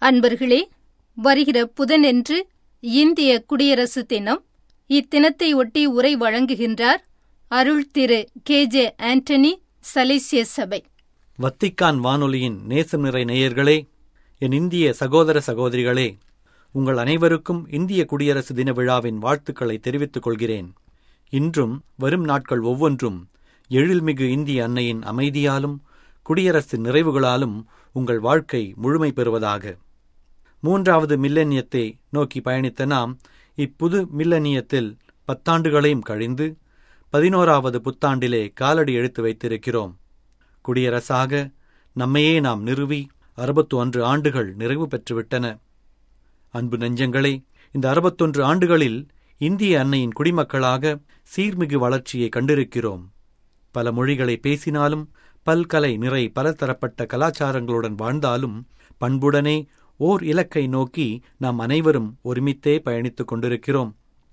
அன்பர்களே வருகிற புதனன்று இந்திய குடியரசு தினம் இத்தினத்தை ஒட்டி உரை வழங்குகின்றார் அருள் திரு கே ஜே ஆண்டனி சலேசிய சபை வத்திக்கான் வானொலியின் நேசம் நிறை நேயர்களே என் இந்திய சகோதர சகோதரிகளே உங்கள் அனைவருக்கும் இந்திய குடியரசு தின விழாவின் வாழ்த்துக்களை தெரிவித்துக் கொள்கிறேன் இன்றும் வரும் நாட்கள் ஒவ்வொன்றும் எழில்மிகு இந்திய அன்னையின் அமைதியாலும் குடியரசு நிறைவுகளாலும் உங்கள் வாழ்க்கை முழுமை பெறுவதாக மூன்றாவது மில்லனியத்தை நோக்கி பயணித்த நாம் இப்புது மில்லனியத்தில் பத்தாண்டுகளையும் கழிந்து பதினோராவது புத்தாண்டிலே காலடி எடுத்து வைத்திருக்கிறோம் குடியரசாக நம்மையே நாம் நிறுவி அறுபத்து ஒன்று ஆண்டுகள் நிறைவு பெற்றுவிட்டன அன்பு நெஞ்சங்களே இந்த அறுபத்தொன்று ஆண்டுகளில் இந்திய அன்னையின் குடிமக்களாக சீர்மிகு வளர்ச்சியை கண்டிருக்கிறோம் பல மொழிகளை பேசினாலும் பல்கலை நிறை பலதரப்பட்ட கலாச்சாரங்களுடன் வாழ்ந்தாலும் பண்புடனே ஓர் இலக்கை நோக்கி நாம் அனைவரும் ஒருமித்தே பயணித்துக் கொண்டிருக்கிறோம்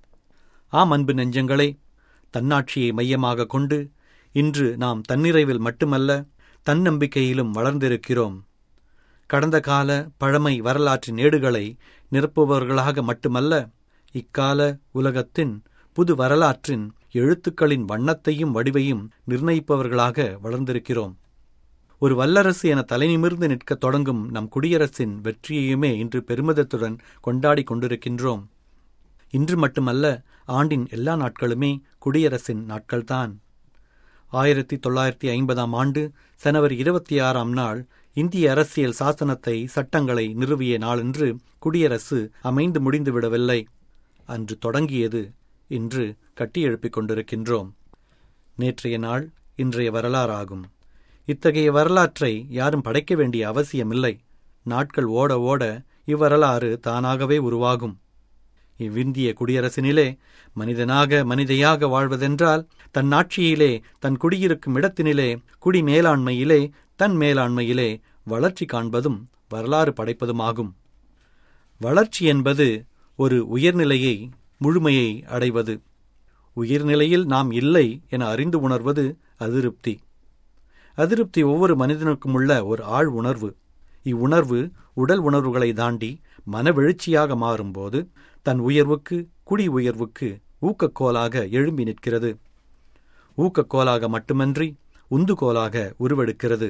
ஆம் அன்பு நெஞ்சங்களே தன்னாட்சியை மையமாக கொண்டு இன்று நாம் தன்னிறைவில் மட்டுமல்ல தன்னம்பிக்கையிலும் வளர்ந்திருக்கிறோம் கடந்த கால பழமை வரலாற்றின் ஏடுகளை நிரப்புபவர்களாக மட்டுமல்ல இக்கால உலகத்தின் புது வரலாற்றின் எழுத்துக்களின் வண்ணத்தையும் வடிவையும் நிர்ணயிப்பவர்களாக வளர்ந்திருக்கிறோம் ஒரு வல்லரசு என தலைநிமிர்ந்து நிற்கத் தொடங்கும் நம் குடியரசின் வெற்றியையுமே இன்று பெருமிதத்துடன் கொண்டாடிக் கொண்டிருக்கின்றோம் இன்று மட்டுமல்ல ஆண்டின் எல்லா நாட்களுமே குடியரசின் நாட்கள்தான் ஆயிரத்தி தொள்ளாயிரத்தி ஐம்பதாம் ஆண்டு ஜனவரி இருபத்தி ஆறாம் நாள் இந்திய அரசியல் சாசனத்தை சட்டங்களை நிறுவிய நாளன்று குடியரசு அமைந்து முடிந்துவிடவில்லை அன்று தொடங்கியது இன்று கட்டியெழுப்பிக் கொண்டிருக்கின்றோம் நேற்றைய நாள் இன்றைய வரலாறாகும் இத்தகைய வரலாற்றை யாரும் படைக்க வேண்டிய அவசியமில்லை நாட்கள் ஓட ஓட இவ்வரலாறு தானாகவே உருவாகும் இவ்விந்திய குடியரசினிலே மனிதனாக மனிதையாக வாழ்வதென்றால் தன் ஆட்சியிலே தன் குடியிருக்கும் இடத்தினிலே குடி மேலாண்மையிலே தன் மேலாண்மையிலே வளர்ச்சி காண்பதும் வரலாறு படைப்பதுமாகும் வளர்ச்சி என்பது ஒரு உயர்நிலையை முழுமையை அடைவது உயிர்நிலையில் நாம் இல்லை என அறிந்து உணர்வது அதிருப்தி அதிருப்தி ஒவ்வொரு மனிதனுக்கும் உள்ள ஒரு ஆழ் உணர்வு இவ்வுணர்வு உடல் உணர்வுகளை தாண்டி மனவெழுச்சியாக மாறும்போது தன் உயர்வுக்கு குடி உயர்வுக்கு ஊக்கக்கோலாக எழும்பி நிற்கிறது ஊக்கக்கோலாக மட்டுமன்றி உந்துகோலாக உருவெடுக்கிறது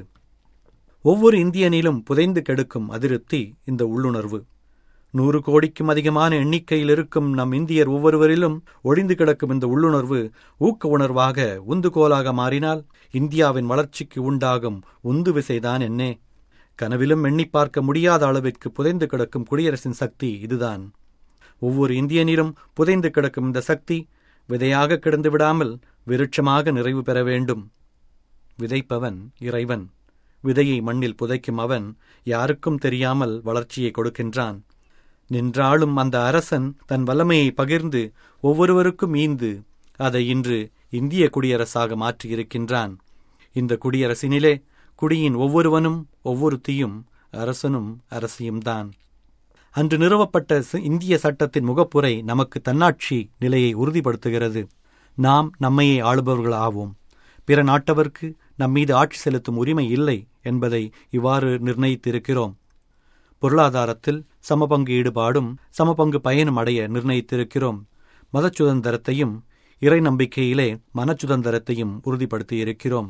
ஒவ்வொரு இந்தியனிலும் புதைந்து கெடுக்கும் அதிருப்தி இந்த உள்ளுணர்வு நூறு கோடிக்கும் அதிகமான எண்ணிக்கையில் இருக்கும் நம் இந்தியர் ஒவ்வொருவரிலும் ஒழிந்து கிடக்கும் இந்த உள்ளுணர்வு ஊக்க உணர்வாக உந்துகோலாக மாறினால் இந்தியாவின் வளர்ச்சிக்கு உண்டாகும் உந்து விசைதான் என்னே கனவிலும் எண்ணி பார்க்க முடியாத அளவிற்கு புதைந்து கிடக்கும் குடியரசின் சக்தி இதுதான் ஒவ்வொரு இந்தியனிலும் புதைந்து கிடக்கும் இந்த சக்தி விதையாக கிடந்து விடாமல் விருட்சமாக நிறைவு பெற வேண்டும் விதைப்பவன் இறைவன் விதையை மண்ணில் புதைக்கும் அவன் யாருக்கும் தெரியாமல் வளர்ச்சியை கொடுக்கின்றான் நின்றாலும் அந்த அரசன் தன் வல்லமையை பகிர்ந்து ஒவ்வொருவருக்கும் ஈந்து அதை இன்று இந்திய குடியரசாக மாற்றியிருக்கின்றான் இந்த குடியரசினிலே குடியின் ஒவ்வொருவனும் ஒவ்வொருத்தியும் அரசனும் அரசியும்தான் அன்று நிறுவப்பட்ட இந்திய சட்டத்தின் முகப்புரை நமக்கு தன்னாட்சி நிலையை உறுதிப்படுத்துகிறது நாம் நம்மையே ஆளுபவர்கள் ஆவோம் பிற நாட்டவர்க்கு நம்மீது ஆட்சி செலுத்தும் உரிமை இல்லை என்பதை இவ்வாறு நிர்ணயித்திருக்கிறோம் பொருளாதாரத்தில் சமபங்கு ஈடுபாடும் சமபங்கு பயனும் அடைய நிர்ணயித்திருக்கிறோம் மத சுதந்திரத்தையும் இறை நம்பிக்கையிலே மனச்சுதந்திரத்தையும் உறுதிப்படுத்தியிருக்கிறோம்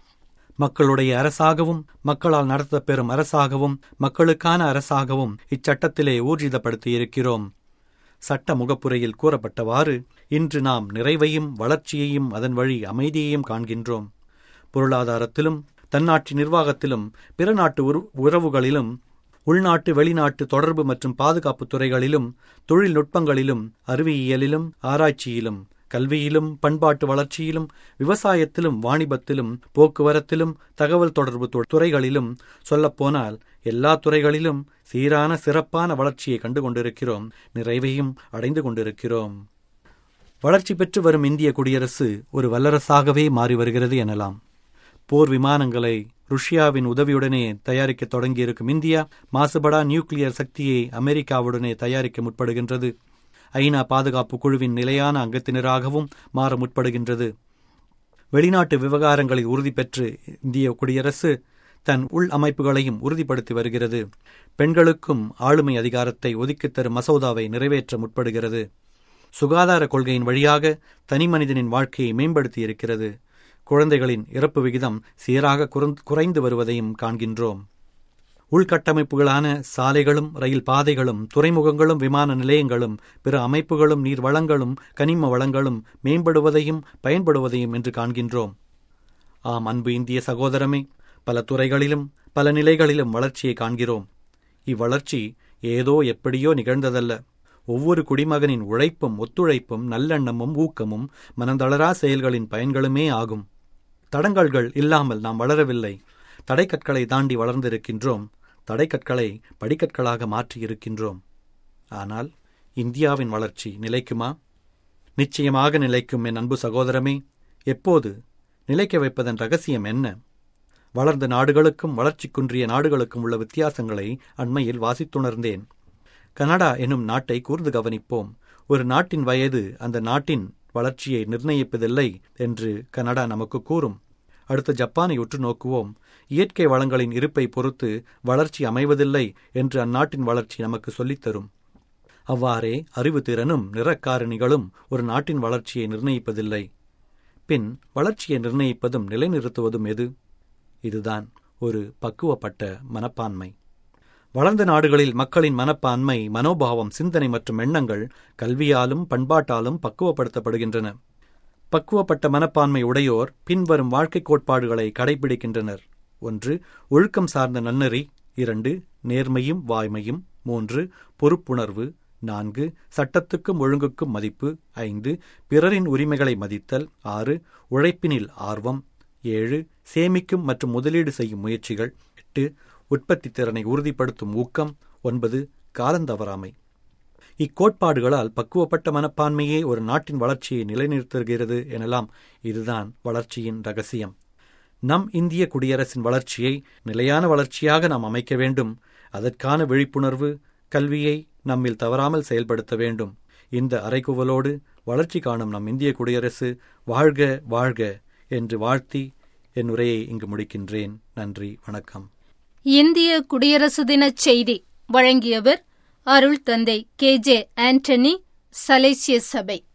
மக்களுடைய அரசாகவும் மக்களால் நடத்தப்பெறும் அரசாகவும் மக்களுக்கான அரசாகவும் இச்சட்டத்திலே ஊர்ஜிதப்படுத்தியிருக்கிறோம் சட்ட முகப்புரையில் கூறப்பட்டவாறு இன்று நாம் நிறைவையும் வளர்ச்சியையும் அதன் வழி அமைதியையும் காண்கின்றோம் பொருளாதாரத்திலும் தன்னாட்சி நிர்வாகத்திலும் பிற நாட்டு உறவுகளிலும் உள்நாட்டு வெளிநாட்டு தொடர்பு மற்றும் பாதுகாப்பு துறைகளிலும் தொழில்நுட்பங்களிலும் அறிவியலிலும் ஆராய்ச்சியிலும் கல்வியிலும் பண்பாட்டு வளர்ச்சியிலும் விவசாயத்திலும் வாணிபத்திலும் போக்குவரத்திலும் தகவல் தொடர்பு துறைகளிலும் சொல்லப்போனால் எல்லா துறைகளிலும் சீரான சிறப்பான வளர்ச்சியை கண்டு கொண்டிருக்கிறோம் நிறைவையும் அடைந்து கொண்டிருக்கிறோம் வளர்ச்சி பெற்று வரும் இந்திய குடியரசு ஒரு வல்லரசாகவே மாறி வருகிறது எனலாம் போர் விமானங்களை ருஷ்யாவின் உதவியுடனே தயாரிக்க தொடங்கியிருக்கும் இந்தியா மாசுபடா நியூக்ளியர் சக்தியை அமெரிக்காவுடனே தயாரிக்க முற்படுகின்றது ஐநா பாதுகாப்பு குழுவின் நிலையான அங்கத்தினராகவும் மாற முற்படுகின்றது வெளிநாட்டு விவகாரங்களில் உறுதி பெற்று இந்திய குடியரசு தன் உள் அமைப்புகளையும் உறுதிப்படுத்தி வருகிறது பெண்களுக்கும் ஆளுமை அதிகாரத்தை ஒதுக்கித் தரும் மசோதாவை நிறைவேற்ற முற்படுகிறது சுகாதார கொள்கையின் வழியாக தனிமனிதனின் வாழ்க்கையை மேம்படுத்தி இருக்கிறது குழந்தைகளின் இறப்பு விகிதம் சீராக குறைந்து வருவதையும் காண்கின்றோம் உள்கட்டமைப்புகளான சாலைகளும் ரயில் பாதைகளும் துறைமுகங்களும் விமான நிலையங்களும் பிற அமைப்புகளும் நீர் வளங்களும் கனிம வளங்களும் மேம்படுவதையும் பயன்படுவதையும் என்று காண்கின்றோம் ஆம் அன்பு இந்திய சகோதரமே பல துறைகளிலும் பல நிலைகளிலும் வளர்ச்சியை காண்கிறோம் இவ்வளர்ச்சி ஏதோ எப்படியோ நிகழ்ந்ததல்ல ஒவ்வொரு குடிமகனின் உழைப்பும் ஒத்துழைப்பும் நல்லெண்ணமும் ஊக்கமும் மனந்தளரா செயல்களின் பயன்களுமே ஆகும் தடங்கல்கள் இல்லாமல் நாம் வளரவில்லை தடைக்கற்களை தாண்டி வளர்ந்திருக்கின்றோம் தடைக்கற்களை படிக்கற்களாக மாற்றியிருக்கின்றோம் ஆனால் இந்தியாவின் வளர்ச்சி நிலைக்குமா நிச்சயமாக நிலைக்கும் என் அன்பு சகோதரமே எப்போது நிலைக்க வைப்பதன் ரகசியம் என்ன வளர்ந்த நாடுகளுக்கும் வளர்ச்சி குன்றிய நாடுகளுக்கும் உள்ள வித்தியாசங்களை அண்மையில் வாசித்துணர்ந்தேன் கனடா எனும் நாட்டை கூர்ந்து கவனிப்போம் ஒரு நாட்டின் வயது அந்த நாட்டின் வளர்ச்சியை நிர்ணயிப்பதில்லை என்று கனடா நமக்கு கூறும் அடுத்து ஜப்பானை உற்று நோக்குவோம் இயற்கை வளங்களின் இருப்பை பொறுத்து வளர்ச்சி அமைவதில்லை என்று அந்நாட்டின் வளர்ச்சி நமக்கு சொல்லித்தரும் அவ்வாறே அறிவுத்திறனும் நிறக்காரணிகளும் ஒரு நாட்டின் வளர்ச்சியை நிர்ணயிப்பதில்லை பின் வளர்ச்சியை நிர்ணயிப்பதும் நிலைநிறுத்துவதும் எது இதுதான் ஒரு பக்குவப்பட்ட மனப்பான்மை வளர்ந்த நாடுகளில் மக்களின் மனப்பான்மை மனோபாவம் சிந்தனை மற்றும் எண்ணங்கள் கல்வியாலும் பண்பாட்டாலும் பக்குவப்படுத்தப்படுகின்றன பக்குவப்பட்ட மனப்பான்மை உடையோர் பின்வரும் வாழ்க்கை கோட்பாடுகளை கடைபிடிக்கின்றனர் ஒன்று ஒழுக்கம் சார்ந்த நன்னெறி இரண்டு நேர்மையும் வாய்மையும் மூன்று பொறுப்புணர்வு நான்கு சட்டத்துக்கும் ஒழுங்குக்கும் மதிப்பு ஐந்து பிறரின் உரிமைகளை மதித்தல் ஆறு உழைப்பினில் ஆர்வம் ஏழு சேமிக்கும் மற்றும் முதலீடு செய்யும் முயற்சிகள் எட்டு உற்பத்தி திறனை உறுதிப்படுத்தும் ஊக்கம் ஒன்பது காலந்தவறாமை இக்கோட்பாடுகளால் பக்குவப்பட்ட மனப்பான்மையே ஒரு நாட்டின் வளர்ச்சியை நிலைநிறுத்துகிறது எனலாம் இதுதான் வளர்ச்சியின் ரகசியம் நம் இந்திய குடியரசின் வளர்ச்சியை நிலையான வளர்ச்சியாக நாம் அமைக்க வேண்டும் அதற்கான விழிப்புணர்வு கல்வியை நம்மில் தவறாமல் செயல்படுத்த வேண்டும் இந்த அறைகுவலோடு வளர்ச்சி காணும் நம் இந்திய குடியரசு வாழ்க வாழ்க என்று வாழ்த்தி என் உரையை இங்கு முடிக்கின்றேன் நன்றி வணக்கம் இந்திய குடியரசு தின செய்தி வழங்கியவர் அருள் தந்தை கே ஜே ஆண்டனி சலேசிய சபை